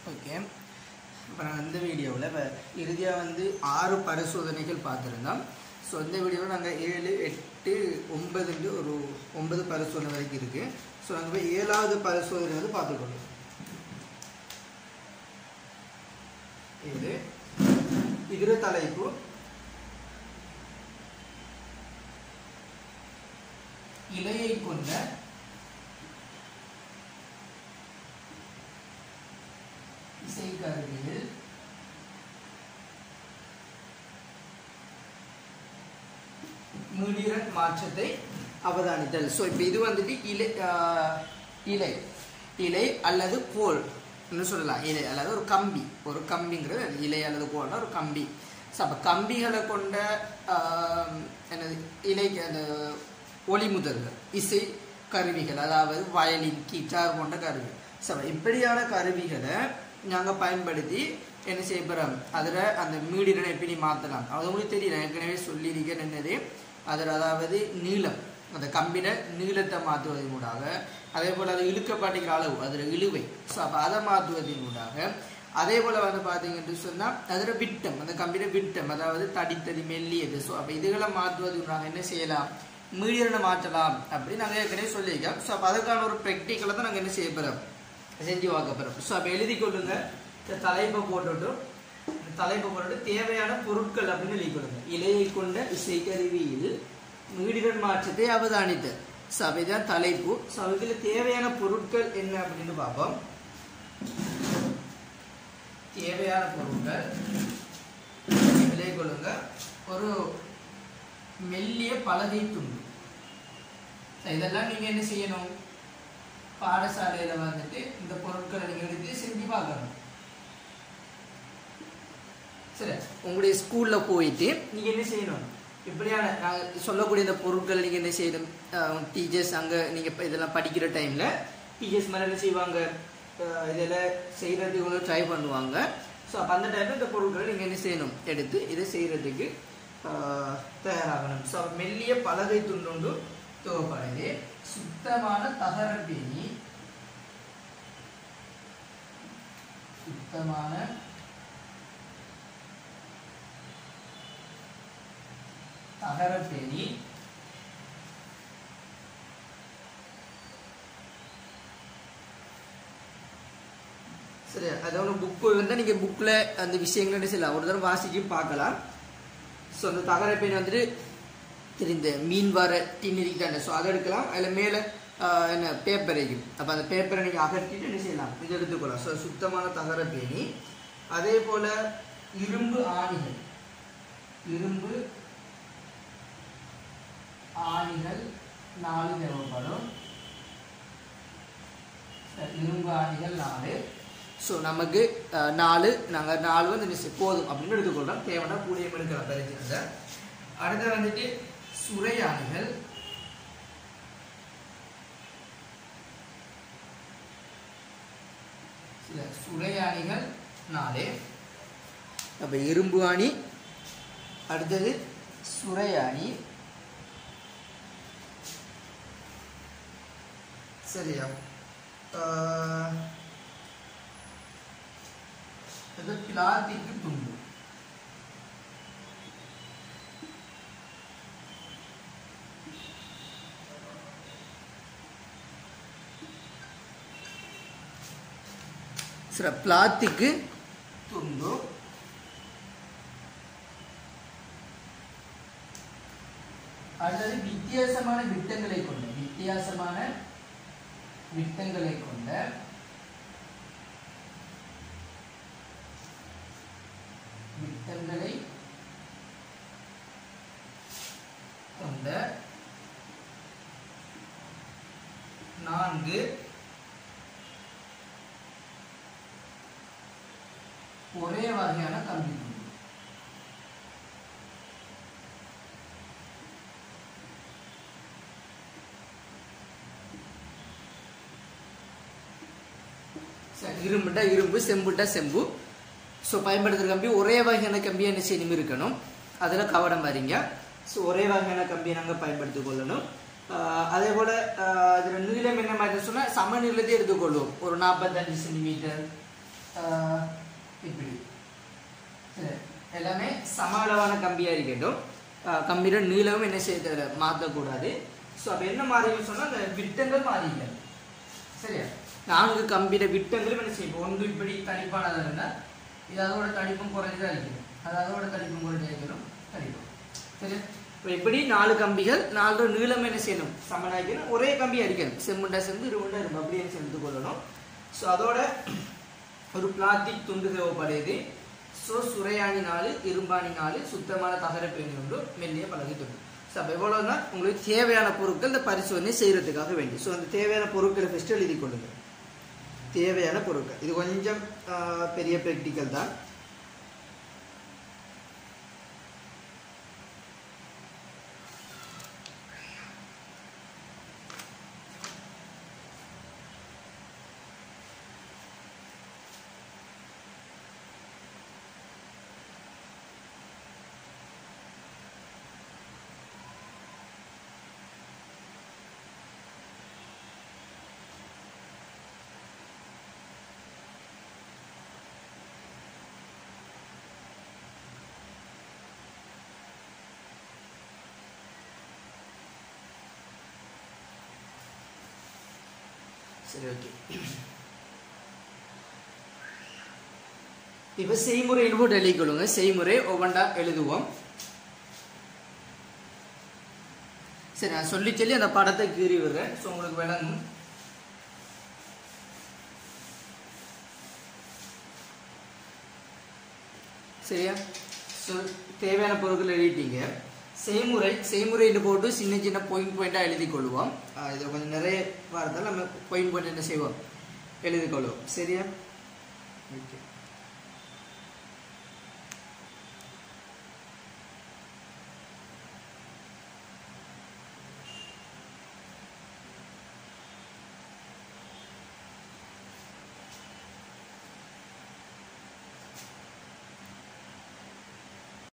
okay இப்போ நாங்கள் இந்த வீடியோவில் இப்போ இறுதியாக வந்து ஆறு பரிசோதனைகள் பார்த்துருந்தோம் ஸோ இந்த வீடியோவில் நாங்கள் ஏழு எட்டு ஒன்பதுண்டு ஒரு ஒன்பது பரிசோதனை வரைக்கும் இருக்குது ஸோ நாங்கள் போய் ஏழாவது பரிசோதனை வந்து பார்த்துக்கொள்ளும் இது இதில் தலைப்பு இலையை கொண்ட இசைக்கருவியில் மீடியரன் மாற்றத்தை அவதானித்தல் ஸோ இப்போ இது வந்துட்டு இலை ஆஹ், இலை இலை அல்லது கோல் என்ன சொல்லலாம் இலை அல்லது ஒரு கம்பி ஒரு கம்பிங்கிறது அது இலை அல்லது கோல்னா ஒரு கம்பி ஸோ அப்போ கம்பிகளை கொண்ட ஆஹ், என்னது இலை அந்த ஒளி முதல்கள் இசை கருவிகள் அதாவது வயலின் கிட்டார் போன்ற கருவி ஸோ இப்படியான கருவிகளை நாங்கள் பயன்படுத்தி என்ன செய்ய போகிறோம் அதில் அந்த மீடியனை எப்படி மாற்றலாம் அது உங்களுக்கு தெரியும் நான் ஏற்கனவே சொல்லியிருக்கேன் என்னது அதில் அதாவது நீளம் அந்த கம்பின நீளத்தை மாற்றுவதன் ஊடாக அதே போல் அது இழுக்கப்படுகிற அளவு அதில் இழுவை ஸோ அப்போ அதை மாற்றுவதன் ஊடாக அதே போல் வந்து பார்த்தீங்கன்னு சொன்னால் அதில் விட்டம் அந்த கம்பின விட்டம் அதாவது தடித்தது மெல்லியது ஸோ அப்போ இதுகளை மாற்றுவது நாங்கள் என்ன செய்யலாம் மீடியனை மாற்றலாம் அப்படின்னு நாங்கள் ஏற்கனவே சொல்லியிருக்கோம் ஸோ அப்போ அதுக்கான ஒரு ப்ராக்டிக்கலை தான் நாங்கள் என்ன செய்ய போகிறோம் செஞ்சு பார்க்க போகிறோம் ஸோ அப்போ எழுதி கொள்ளுங்க இந்த தலைப்பை போட்டுட்டு இந்த தலைப்பை போட்டுட்டு தேவையான பொருட்கள் அப்படின்னு எழுதி கொள்ளுங்க இலையை கொண்ட இசைக்கருவியில் மீடியன் மாற்றத்தை அவதானித்து ஸோ அப்போ இதுதான் தலைப்பு ஸோ அதுக்கு தேவையான பொருட்கள் என்ன அப்படின்னு பார்ப்போம் தேவையான பொருட்கள் எழுதி கொள்ளுங்க ஒரு மெல்லிய பலகை துண்டு So, இதெல்லாம் நீங்க என்ன செய்யணும் பாடசாலையில வந்துட்டு இந்த பொருட்களை நீங்க எடுத்து செஞ்சு பார்க்கணும் சரி உங்களுடைய ஸ்கூல்ல போயிட்டு நீங்க என்ன செய்யணும் இப்படியான நான் சொல்லக்கூடிய இந்த பொருட்களை நீங்க என்ன செய்யணும் டீச்சர்ஸ் அங்க நீங்க இப்ப இதெல்லாம் படிக்கிற டைம்ல டீச்சர்ஸ் மேல என்ன செய்வாங்க அஹ் இதெல்லாம் செய்யறதுக்கு ட்ரை பண்ணுவாங்க ஸோ அப்போ அந்த டைம்ல இந்த பொருட்களை நீங்க என்ன செய்யணும் எடுத்து இதை செய்யறதுக்கு ஆஹ், தயாராகணும் ஸோ மெல்லிய பலகை துண்டு தேவைப்படுது சுத்தமான தகர பேணி சுத்தமான தகர பேணி சரி அதாவது புக்கு வந்து நீங்கள் புக்கில் அந்த விஷயங்கள் என்ன செய்யலாம் ஒரு தடவை வாசிச்சு பார்க்கலாம் ஸோ அந்த தகர பேணி வந்துட்டு தெரிந்த மீன் வர டின் இருக்கிட்டாங்க ஸோ அதை எடுக்கலாம் அதில் மேலே என்ன பேப்பர் இருக்கும் அப்போ அந்த பேப்பரை நீங்கள் அகற்றிட்டு என்ன செய்யலாம் இது எடுத்துக்கொள்ளலாம் ஸோ சுத்தமான தகர பேணி அதே போல் இரும்பு ஆணிகள் இரும்பு ஆணிகள் நாலு தேவைப்படும் சரி, இரும்பு ஆணிகள் நாலு ஸோ நமக்கு அஹ், நாலு நாங்கள் நாலு வந்து மிஸ் போதும் அப்படின்னு எடுத்துக்கொள்ளலாம் தேவைன்னா கூடிய எடுக்கலாம் பிரச்சனை அடுத்து வந்துட்டு சுரையாணிகள் சில சுரையாணிகள் நாலு அப்போ இரும்பு ஆணி அடுத்தது சுரையாணி சரியா ஆஹ், இது பிளாஸ்டிக் துண்டு సరే ప్లాస్టిక్ తుండు அடுத்தது வித்தியாசமான விட்டங்களை கொண்ட வித்தியாசமான விட்டங்களை கொண்ட விட்டங்களை கொண்ட நான்கு ஒரே வகையான கல்வி துண்டு சரி, இரும்புட்டா இரும்பு செம்புட்டா செம்பு ஸோ பயன்படுத்துகிற கம்பி ஒரே வகையான கம்பி என்ன செய்யணும் இருக்கணும் அதில் கவனம் வரீங்க ஸோ ஒரே வகையான கம்பியை நாங்கள் பயன்படுத்திக் கொள்ளணும் ஆஹ் அதே போல் இதில் நீளம் என்ன மாதிரி சொன்னால் சமநீளத்தை எடுத்துக்கொள்வோம் ஒரு நாற்பத்தஞ்சு சென்டிமீட்டர் ஆஹ், இப்படி சரி எல்லாமே சம அளவான கம்பியா இருக்கட்டும் ஆஹ், கம்பியோட நீளமும் என்ன செய்ய தேவை மாற்றக்கூடாது ஸோ அப்போ என்ன மாறின்னு சொன்னால் அந்த விட்டங்கள் மாறிங்க சரியா நான்கு கம்பியோட விட்டங்களும் என்ன செய்யும் ஒன்று இப்படி தடிப்பானதாக இருந்தால் இது அதோட தடிப்பும் குறைஞ்சதாக இருக்கணும் அது அதோட தடிப்பும் குறைஞ்சா இருக்கணும் தடிப்பும் சரியா இப்போ இப்படி நாலு கம்பிகள் நாலு நீளம் என்ன செய்யணும் சமனாக்கணும் ஒரே கம்பி அடிக்கணும் செம்முண்டா சேர்ந்து இருமுண்டா இருக்கும் அப்படியே சேர்ந்து கொள்ளணும் ஸோ அதோட ஒரு பிளாஸ்டிக் துண்டு தேவைப்படுது ஸோ சுரையாணி நாலு இரும்பாணி நாலு சுத்தமான தகர பேணி உண்டு மெல்லிய பலகை துண்டு ஸோ அப்போ எவ்வளோதான் உங்களுக்கு தேவையான பொருட்கள் இந்த பரிசோதனை செய்கிறதுக்காக வேண்டி ஸோ அந்த தேவையான பொருட்களை ஃபஸ்ட்டு எழுதி கொள்ளுங்க தேவையான பொருட்கள் இது கொஞ்சம் ஆஹ், பெரிய ப்ராக்டிக்கல் தான் சரி ஓகே இப்போ செய்முறைன்னு போட்டு எழுதிக்கொள்ளுங்க செய்முறை ஒவ்வொன்றா எழுதுவோம் சரி நான் சொல்லி சொல்லி அந்த படத்தை கீறி விடுறேன் ஸோ உங்களுக்கு விளங்கும் சரியா ஸோ தேவையான பொருட்கள் எழுதிட்டீங்க செய்முறை செய்முறைன்னு போட்டு சின்ன சின்ன பாயிண்ட் பாயிண்டாக எழுதி கொள்வோம் ஆஹ் இது கொஞ்சம் நிறைய வரதால் நம்ம பாயிண்ட் பாயிண்ட் என்ன செய்வோம் எழுதி கொள்வோம் சரியா ஓகே